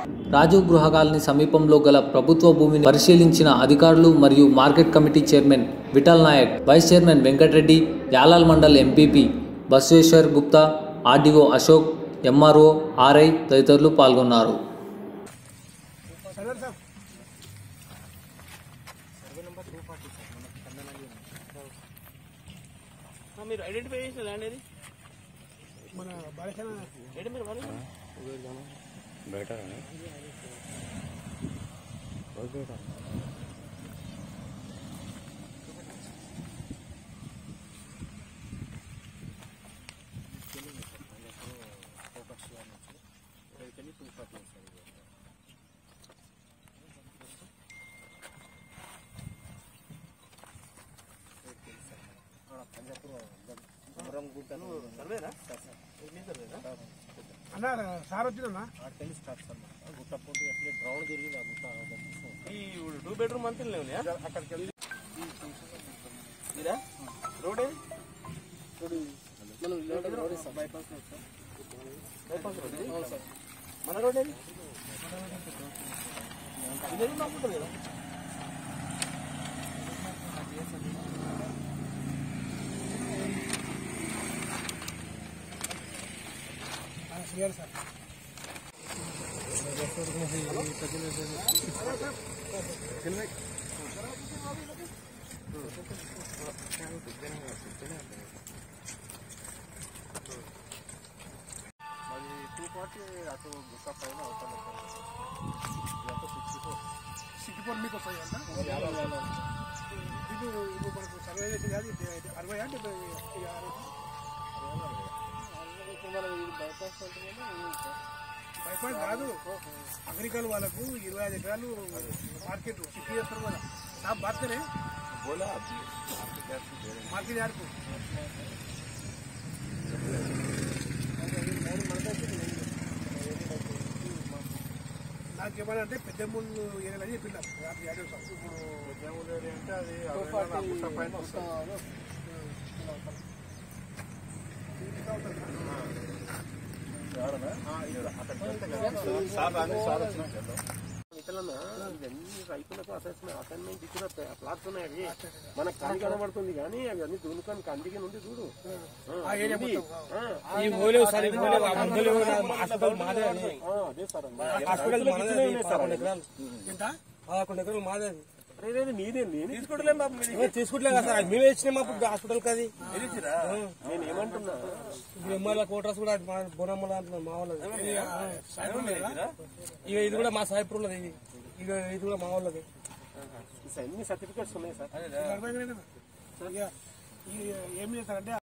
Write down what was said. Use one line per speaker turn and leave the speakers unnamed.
రాజీవ్ గృహ కాలనీ సమీపంలో గల ప్రభుత్వ భూమిని పరిశీలించిన అధికారులు మరియు market committee chairman Vithal Nayak vice chairman Venkatareddy Yalal mandal MPP Basaveshwar Gupta RDO Ashok MRO RI తదితరులు పాల్గొన్నారు
మీరు ఐడెంటిఫై చేసిన ల్యాండ్ ఏది
మన బాలసేన
ఏంటి మీరు వాళ్ళు సర్వేనా మీ సర్వేనా
అన్న సార్ వచ్చిందన్నా
ఈ టూ బెడ్రూమ్ అంతా లేవు అక్కడికి వెళ్ళి మీరా రోడ్ ఏది బైపాస్ రోడ్ ఇది? మన రోడ్ ఏది ఇదేది మాకుంటుంది కదా
శ్రీగారు సార్ సిక్స్టీ ఫోర్ మీకు వస్తాయి అంట ఇది ఇప్పుడు మనకు సర్వే చేసి కాదు ఇది అరవై అంటే బైపాస్ కాదు అగ్రికల్ వాళ్ళకు ఇరవై ఐదు ఎకరాలు మార్కెట్ సిటీ చేస్తారు కదా సాబ్ బాత్ కరే మార్కెట్ యార్డ్ को నాకేమన్నా అంటే పెద్ద ముళ్ళు ఏరియాలని చెప్పిండారు రాత్రి యాడ్ ఇప్పుడు
ఇతలన్నా ఇవన్నీ రైతులకు అసెస్మెంట్ అసైన్మెంట్ ఇచ్చిన ప్లాట్స్ ఉన్నాయి అవి మనకు కంది కనబడుతుంది కానీ అవి అన్ని దున్నుకొని కందికి నుండి చూడు
ఆ ఏరియా
ఉంది.
మొత్తం
ఆ,
ఈ మూలేవు సార్ ఈ మూలేవు ఆ మందులు హాస్పిటల్ మాదే అది
ఆ, అదే సార్ అన్న.
హాస్పిటల్
రైతులకు
మాదే
ఇచ్చినవి
అది
ఉన్నాయి సార్
పదకొండు
అవి.
ఎకరాలు
ఎంత
పదకొండు ఎకరాలు మాదే అది
అరే, రే, నీదే నేను తీసుకోవట్లేదు బాబు మీరు
మేము తీసుకుంటలే కదా సార్ మేమే ఇచ్చినాం అప్పుడు హాస్పిటల్ అది
నేను ఏమంటున్నా
ఇప్పుడు ఎమ్మెల్యే కోటర్స్ కూడా మా బోనమ్మల అంటున్నారు మా వాళ్ళది ఇక ఇది కూడా మా సాయిపురంలో ఇది ఇక ఇది కూడా మా వాళ్ళది
ఈ అన్ని సర్టిఫికేట్స్ ఉన్నాయి సార్
అర్థమైందా? ఇక ఈ ఏం చేస్తారంటే